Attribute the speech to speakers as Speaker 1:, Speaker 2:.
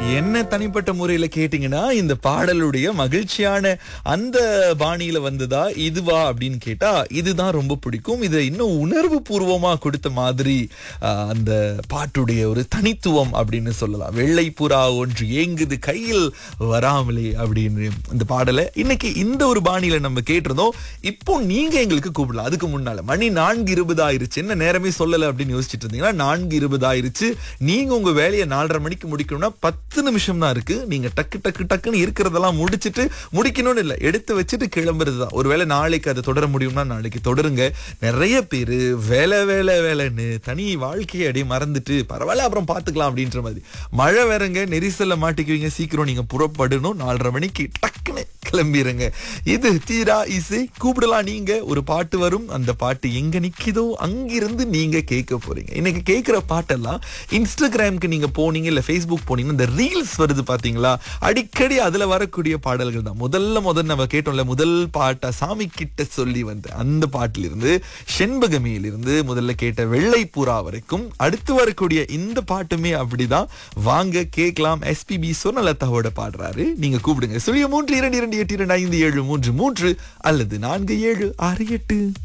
Speaker 1: என்ன தனிப்பட்ட முறையில கேட்டீங்கன்னா இந்த பாடலுடைய மகிழ்ச்சியான அந்த பாணியில வந்ததா இதுவா அப்படின்னு கேட்டா இதுதான் ரொம்ப பிடிக்கும் இதை இன்னும் உணர்வு பூர்வமா கொடுத்த மாதிரி ஆஹ், அந்த பாட்டுடைய ஒரு தனித்துவம் அப்படின்னு சொல்லலாம் வெள்ளை புறா ஒன்று ஏங்குது கையில் வராமலே அப்படின்னு இந்த பாடலை இன்னைக்கு இந்த ஒரு பாணியில நம்ம கேட்டிருந்தோம் இப்போ நீங்க எங்களுக்கு கூப்பிடலாம் அதுக்கு முன்னால மணி நான்கு இருபது ஆயிருச்சு என்ன நேரமே சொல்லல அப்படின்னு யோசிச்சுட்டு இருந்தீங்கன்னா நான்கு இருபது ஆயிருச்சு நீங்க உங்க வேலையை நாலரை மணிக்கு முடிக்கணும்னா பத்து நிமிஷம் தான் இருக்கு நீங்க டக்கு டக்கு டக்குன்னு இருக்கிறதெல்லாம் முடிச்சிட்டு முடிக்கணும்னு இல்ல எடுத்து வச்சுட்டு கிளம்புறது தான் ஒருவேளை நாளைக்கு அதை தொடர முடியும்னா நாளைக்கு தொடருங்க நிறைய பேரு வேலை வேலை வேலைன்னு தனி வாழ்க்கையை அப்படியே மறந்துட்டு பரவாயில்ல அப்புறம் பாத்துக்கலாம் அப்படின்ற மாதிரி மழை வேறங்க நெரிசல்ல மாட்டிக்குவீங்க சீக்கிரம் நீங்க புறப்படணும் நாலரை மணிக்கு டக்குன்னு கிளம்பிடுங்க இது தீரா இசை கூப்பிடலாம் நீங்க ஒரு பாட்டு வரும் அந்த பாட்டு எங்க நிக்குதோ அங்கிருந்து நீங்க கேட்க போறீங்க இன்னைக்கு கேட்கிற பாட்டெல்லாம் இன்ஸ்டாகிராமுக்கு நீங்க போனீங்க இல்ல ஃபேஸ்புக் போனீங்கன்னா இந்த ரீல்ஸ் வருது பாத்தீங்களா அடிக்கடி அதுல வரக்கூடிய பாடல்கள் தான் முதல்ல முதல்ல நம்ம கேட்டோம்ல முதல் பாட்டா சாமி கிட்ட சொல்லி வந்த அந்த பாட்டிலிருந்து இருந்து செண்பகமியிலிருந்து முதல்ல கேட்ட வெள்ளை புறா வரைக்கும் அடுத்து வரக்கூடிய இந்த பாட்டுமே அப்படிதான் வாங்க கேட்கலாம் எஸ்பிபி சொர்ணலதாவோட பாடுறாரு நீங்க கூப்பிடுங்க சுழிய மூன்று இரண்டு இரண்டு எட்டு இரண்டு ஐந்து ஏழு மூன்று மூன்று அல்லது நான்கு ஏழு ஆறு எட்டு